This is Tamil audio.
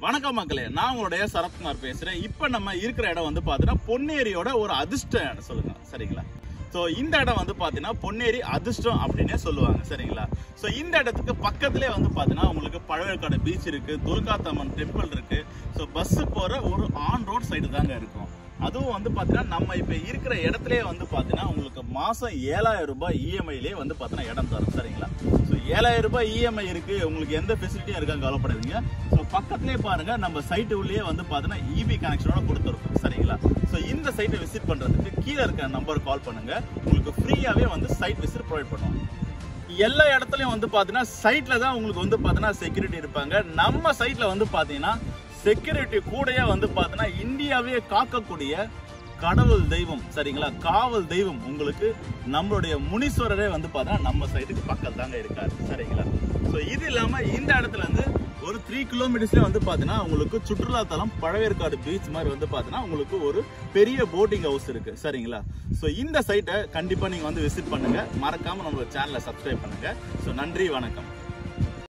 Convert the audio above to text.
வணக்கம் மக்களே நான் உங்களுடைய சரத்குமார் பேசுறேன் இப்போ நம்ம இருக்கிற இடம் வந்து பார்த்தீங்கன்னா பொன்னேரியோட ஒரு அதிர்ஷ்டம் இடம் சொல்லுங்க சரிங்களா ஸோ இந்த இடம் வந்து பார்த்தீங்கன்னா பொன்னேரி அதிர்ஷ்டம் அப்படின்னே சொல்லுவாங்க சரிங்களா ஸோ இந்த இடத்துக்கு பக்கத்துலேயே வந்து பார்த்தீங்கன்னா உங்களுக்கு பழவேற்காடு பீச் இருக்கு துர்காத்தம்மன் டெம்பிள் இருக்கு ஸோ பஸ் போகிற ஒரு ஆன் ரோட் சைடு தாங்க இருக்கும் அதுவும் வந்து பார்த்தீங்கன்னா நம்ம இப்போ இருக்கிற இடத்துலயே வந்து பார்த்தீங்கன்னா உங்களுக்கு மாதம் ஏழாயிரம் ரூபாய் இஎம்ஐலேயே வந்து பார்த்தீங்கன்னா இடம் தரும் சரிங்களா ஸோ ஏழாயிரம் ரூபாய் இஎம்ஐ இருக்கு உங்களுக்கு எந்த ஃபெசிலிட்டியும் இருக்கான்னு கவலைப்படாதீங்க ஸோ பக்கத்துலேயே பாருங்க நம்ம சைட்டு உள்ளேயே வந்து பார்த்தீங்கன்னா இபி கனெக்ஷனோட கொடுத்துருக்கோம் சரிங்களா ஸோ இந்த சைட்டை விசிட் பண்ணுறதுக்கு கீழே இருக்க நம்பர் கால் பண்ணுங்க உங்களுக்கு ஃப்ரீயாகவே வந்து சைட் விசிட் ப்ரொவைட் பண்ணுவாங்க எல்லா இடத்துலயும் வந்து பாத்தீங்கன்னா சைட்ல தான் உங்களுக்கு வந்து பாத்தீங்கன்னா செக்யூரிட்டி இருப்பாங்க நம்ம சைட்ல வந்து பாத்தீங்கன்னா செக்யூரிட்டி கூடயே வந்து பாத்தீங்கன்னா இந்தியாவே காக்கக்கூடிய கடவுள் தெய்வம் சரிங்களா காவல் தெய்வம் உங்களுக்கு நம்மளுடைய முனீஸ்வரரே வந்து பாத்தீங்கன்னா நம்ம சைடுக்கு பக்கத்துல தாங்க இருக்காரு சரிங்களா ஸோ இது இல்லாம இந்த இடத்துல இருந்து ஒரு த்ரீ கிலோமீட்டர்ஸ்ல வந்து பாத்தீங்கன்னா உங்களுக்கு சுற்றுலா தலம் பழவேற்காடு பீச் மாதிரி வந்து பாத்தீங்கன்னா உங்களுக்கு ஒரு பெரிய போட்டிங் ஹவுஸ் இருக்கு சரிங்களா ஸோ இந்த சைட்டை கண்டிப்பா நீங்க வந்து விசிட் பண்ணுங்க மறக்காம நம்மளோட சேனலை சப்ஸ்கிரைப் பண்ணுங்க ஸோ நன்றி வணக்கம்